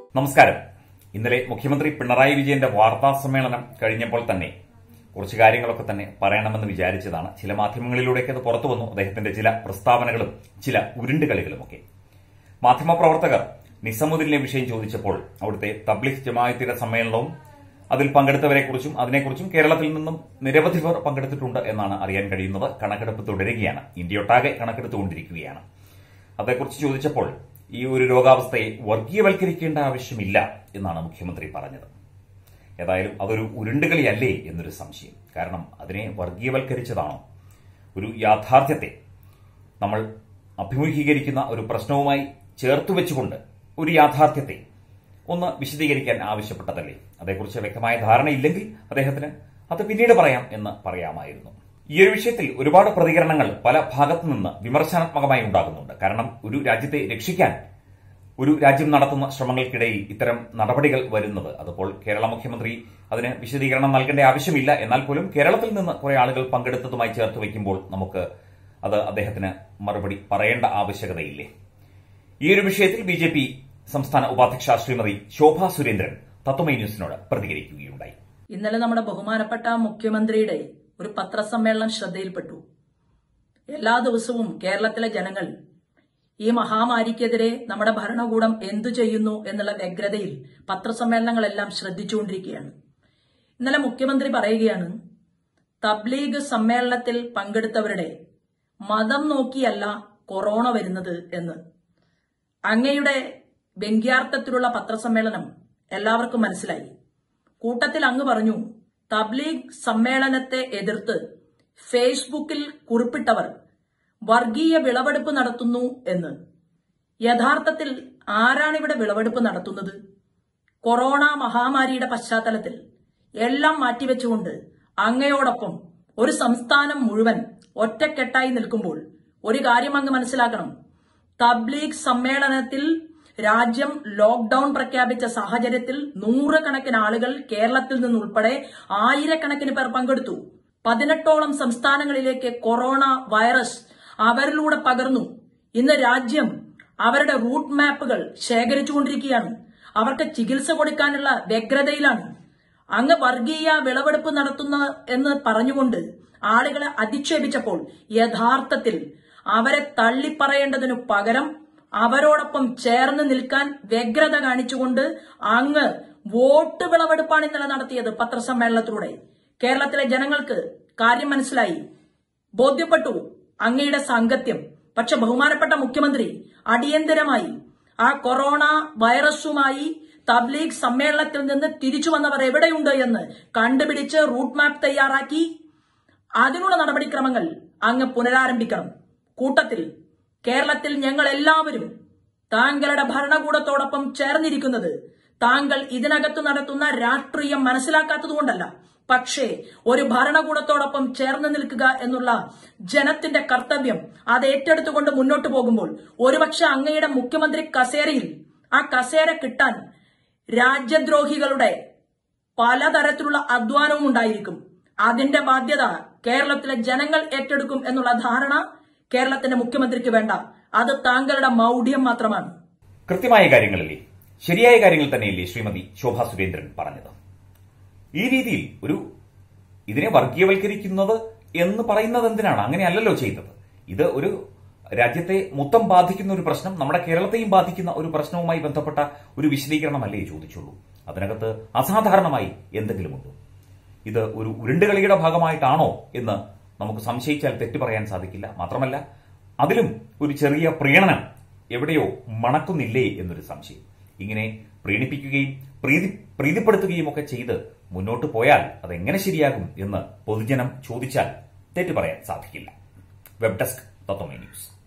നമസ്കാരം ഇന്നലെ മുഖ്യമന്ത്രി പിണറായി വിജയന്റെ വാർത്താ സമ്മേളനം കഴിഞ്ഞപ്പോൾ തന്നെ കുറച്ച് കാര്യങ്ങളൊക്കെ തന്നെ പറയണമെന്ന് വിചാരിച്ചതാണ് ചില മാധ്യമങ്ങളിലൂടെയൊക്കെ അത് പുറത്തു വന്നു അദ്ദേഹത്തിന്റെ ചില പ്രസ്താവനകളും ചില ഉരുണ്ടുകളികളുമൊക്കെ മാധ്യമപ്രവർത്തകർ നിസമുദ്ദീനെ വിഷയം ചോദിച്ചപ്പോൾ അവിടുത്തെ തബ്ലിഖ് ജമാഅത്തിന്റെ സമ്മേളനവും അതിൽ പങ്കെടുത്തവരെക്കുറിച്ചും അതിനെക്കുറിച്ചും കേരളത്തിൽ നിന്നും നിരവധി പേർ പങ്കെടുത്തിട്ടുണ്ട് എന്നാണ് അറിയാൻ കഴിയുന്നത് കണക്കെടുപ്പ് തുടരുകയാണ് ഇന്ത്യയൊട്ടാകെ കണക്കെടുത്തുകൊണ്ടിരിക്കുകയാണ് അതേക്കുറിച്ച് ചോദിച്ചപ്പോൾ ഈ ഒരു രോഗാവസ്ഥയെ വർഗീയവൽക്കരിക്കേണ്ട ആവശ്യമില്ല എന്നാണ് മുഖ്യമന്ത്രി പറഞ്ഞത് ഏതായാലും അതൊരു ഉരുണ്ടുകളിയല്ലേ എന്നൊരു സംശയം കാരണം അതിനെ വർഗീയവൽക്കരിച്ചതാണോ ഒരു യാഥാർത്ഥ്യത്തെ നമ്മൾ അഭിമുഖീകരിക്കുന്ന ഒരു പ്രശ്നവുമായി ചേർത്തു വെച്ചുകൊണ്ട് ഒരു യാഥാർത്ഥ്യത്തെ ഒന്ന് വിശദീകരിക്കാൻ ആവശ്യപ്പെട്ടതല്ലേ അതേക്കുറിച്ച് വ്യക്തമായ ധാരണയില്ലെങ്കിൽ അദ്ദേഹത്തിന് അത് പിന്നീട് പറയാം എന്ന് പറയാമായിരുന്നു ഈ ഒരു വിഷയത്തിൽ ഒരുപാട് പ്രതികരണങ്ങൾ പല ഭാഗത്തു നിന്ന് വിമർശനാത്മകമായി ഉണ്ടാകുന്നുണ്ട് കാരണം ഒരു രാജ്യത്തെ രക്ഷിക്കാൻ ഒരു രാജ്യം നടത്തുന്ന ശ്രമങ്ങൾക്കിടയിൽ ഇത്തരം നടപടികൾ വരുന്നത് അതുപോലെ കേരള മുഖ്യമന്ത്രി അതിന് വിശദീകരണം നൽകേണ്ട ആവശ്യമില്ല എന്നാൽ പോലും കേരളത്തിൽ നിന്ന് കുറെ ആളുകൾ പങ്കെടുത്തതുമായി ചേർത്ത് വയ്ക്കുമ്പോൾ നമുക്ക് അത് അദ്ദേഹത്തിന് മറുപടി പറയേണ്ട ആവശ്യകതയില്ലേ ഈ ഒരു വിഷയത്തിൽ ബി ജെ പി സംസ്ഥാന ഉപാധ്യക്ഷ ശ്രീമതി ശോഭ സുരേന്ദ്രൻ തത്വമൈ ന്യൂസിനോട് പ്രതികരിക്കുകയുണ്ടായി ഇന്നലെ നമ്മുടെ ബഹുമാനപ്പെട്ട മുഖ്യമന്ത്രിയുടെ ഒരു പത്രസമ്മേളനം ശ്രദ്ധയിൽപ്പെട്ടു എല്ലാ ദിവസവും കേരളത്തിലെ ജനങ്ങൾ ഈ മഹാമാരിക്കെതിരെ നമ്മുടെ ഭരണകൂടം എന്തു ചെയ്യുന്നു എന്നുള്ള വ്യഗ്രതയിൽ പത്രസമ്മേളനങ്ങളെല്ലാം ശ്രദ്ധിച്ചുകൊണ്ടിരിക്കുകയാണ് ഇന്നലെ മുഖ്യമന്ത്രി പറയുകയാണ് തബ്ലീഗ് സമ്മേളനത്തിൽ പങ്കെടുത്തവരുടെ മതം നോക്കിയല്ല കൊറോണ വരുന്നത് എന്ന് അങ്ങയുടെ വ്യംഗ്യാർത്ഥത്തിലുള്ള പത്രസമ്മേളനം എല്ലാവർക്കും മനസ്സിലായി കൂട്ടത്തിൽ അങ്ങ് പറഞ്ഞു തബ്ലീഗ് സമ്മേളനത്തെ എതിർത്ത് ഫേസ്ബുക്കിൽ കുറിപ്പിട്ടവർ വർഗീയ വിളവെടുപ്പ് നടത്തുന്നു എന്ന് യഥാർത്ഥത്തിൽ ആരാണിവിടെ വിളവെടുപ്പ് നടത്തുന്നത് കൊറോണ മഹാമാരിയുടെ പശ്ചാത്തലത്തിൽ എല്ലാം മാറ്റിവെച്ചുകൊണ്ട് അങ്ങയോടൊപ്പം ഒരു സംസ്ഥാനം മുഴുവൻ ഒറ്റക്കെട്ടായി നിൽക്കുമ്പോൾ ഒരു കാര്യം അങ്ങ് മനസ്സിലാക്കണം തബ്ലീഗ് സമ്മേളനത്തിൽ രാജ്യം ലോക്ഡൌൺ പ്രഖ്യാപിച്ച സാഹചര്യത്തിൽ നൂറുകണക്കിന് ആളുകൾ കേരളത്തിൽ നിന്നുൾപ്പെടെ ആയിരക്കണക്കിന് പേർ പങ്കെടുത്തു പതിനെട്ടോളം സംസ്ഥാനങ്ങളിലേക്ക് കൊറോണ വൈറസ് അവരിലൂടെ പകർന്നു ഇന്ന് രാജ്യം അവരുടെ റൂട്ട് മാപ്പുകൾ ശേഖരിച്ചുകൊണ്ടിരിക്കുകയാണ് അവർക്ക് ചികിത്സ കൊടുക്കാനുള്ള വ്യഗ്രതയിലാണ് അങ്ങ് വർഗീയ വിളവെടുപ്പ് നടത്തുന്ന എന്ന് പറഞ്ഞുകൊണ്ട് ആളുകളെ അധിക്ഷേപിച്ചപ്പോൾ യഥാർത്ഥത്തിൽ അവരെ തള്ളിപ്പറയേണ്ടതിനു പകരം അവരോടൊപ്പം ചേർന്ന് നിൽക്കാൻ വ്യഗ്രത കാണിച്ചുകൊണ്ട് അങ്ങ് വോട്ട് വിളവെടുപ്പാണ് ഇന്നലെ നടത്തിയത് പത്രസമ്മേളനത്തിലൂടെ കേരളത്തിലെ ജനങ്ങൾക്ക് കാര്യം മനസ്സിലായി ബോധ്യപ്പെട്ടു അങ്ങയുടെ സാങ്കത്യം പക്ഷെ ബഹുമാനപ്പെട്ട മുഖ്യമന്ത്രി അടിയന്തരമായി ആ കൊറോണ വൈറസുമായി തബ്ലീഗ് സമ്മേളനത്തിൽ നിന്ന് തിരിച്ചു വന്നവർ എവിടെയുണ്ട് എന്ന് കണ്ടുപിടിച്ച് റൂട്ട് മാപ്പ് തയ്യാറാക്കി അതിനുള്ള നടപടിക്രമങ്ങൾ അങ്ങ് പുനരാരംഭിക്കണം കൂട്ടത്തിൽ കേരളത്തിൽ ഞങ്ങൾ എല്ലാവരും താങ്കളുടെ ഭരണകൂടത്തോടൊപ്പം ചേർന്നിരിക്കുന്നത് താങ്കൾ ഇതിനകത്ത് നടത്തുന്ന രാഷ്ട്രീയം മനസ്സിലാക്കാത്തതുകൊണ്ടല്ല പക്ഷേ ഒരു ഭരണകൂടത്തോടൊപ്പം ചേർന്ന് നിൽക്കുക എന്നുള്ള ജനത്തിന്റെ കർത്തവ്യം അത് ഏറ്റെടുത്തുകൊണ്ട് മുന്നോട്ട് പോകുമ്പോൾ ഒരുപക്ഷെ അങ്ങയുടെ മുഖ്യമന്ത്രി കസേരയിൽ ആ കസേര കിട്ടാൻ രാജ്യദ്രോഹികളുടെ പലതരത്തിലുള്ള അധ്വാനവും ഉണ്ടായിരിക്കും അതിന്റെ ബാധ്യത കേരളത്തിലെ ജനങ്ങൾ ഏറ്റെടുക്കും എന്നുള്ള ധാരണ കേരളത്തിന്റെ മുഖ്യമന്ത്രിക്ക് വേണ്ട അത് താങ്കളുടെ മൗഢ്യം മാത്രമാണ് കൃത്യമായ കാര്യങ്ങളല്ലേ ശരിയായ കാര്യങ്ങൾ തന്നെയല്ലേ ശ്രീമതി ശോഭ സുരേന്ദ്രൻ പറഞ്ഞത് ഈ രീതിയിൽ ഒരു ഇതിനെ വർഗീയവൽക്കരിക്കുന്നത് എന്ന് പറയുന്നത് എന്തിനാണ് അങ്ങനെയല്ലല്ലോ ചെയ്തത് ഇത് ഒരു രാജ്യത്തെ മൊത്തം ബാധിക്കുന്ന ഒരു പ്രശ്നം നമ്മുടെ കേരളത്തെയും ബാധിക്കുന്ന ഒരു പ്രശ്നവുമായി ബന്ധപ്പെട്ട ഒരു വിശദീകരണമല്ലേ ചോദിച്ചുള്ളൂ അതിനകത്ത് അസാധാരണമായി എന്തെങ്കിലുമുണ്ടോ ഇത് ഒരു ഉരുണ്ടുകളിയുടെ ഭാഗമായിട്ടാണോ എന്ന് നമുക്ക് സംശയിച്ചാൽ തെറ്റു പറയാൻ സാധിക്കില്ല മാത്രമല്ല അതിലും ഒരു ചെറിയ പ്രീണനം എവിടെയോ മണക്കുന്നില്ലേ എന്നൊരു സംശയം ഇങ്ങനെ പ്രീണിപ്പിക്കുകയും പ്രീതി പ്രീതിപ്പെടുത്തുകയും ഒക്കെ ചെയ്ത് മുന്നോട്ട് പോയാൽ അതെങ്ങനെ ശരിയാകും എന്ന് പൊതുജനം ചോദിച്ചാൽ തെറ്റു പറയാൻ സാധിക്കില്ല വെബ് ഡെസ്ക് തത്വമേ ന്യൂസ്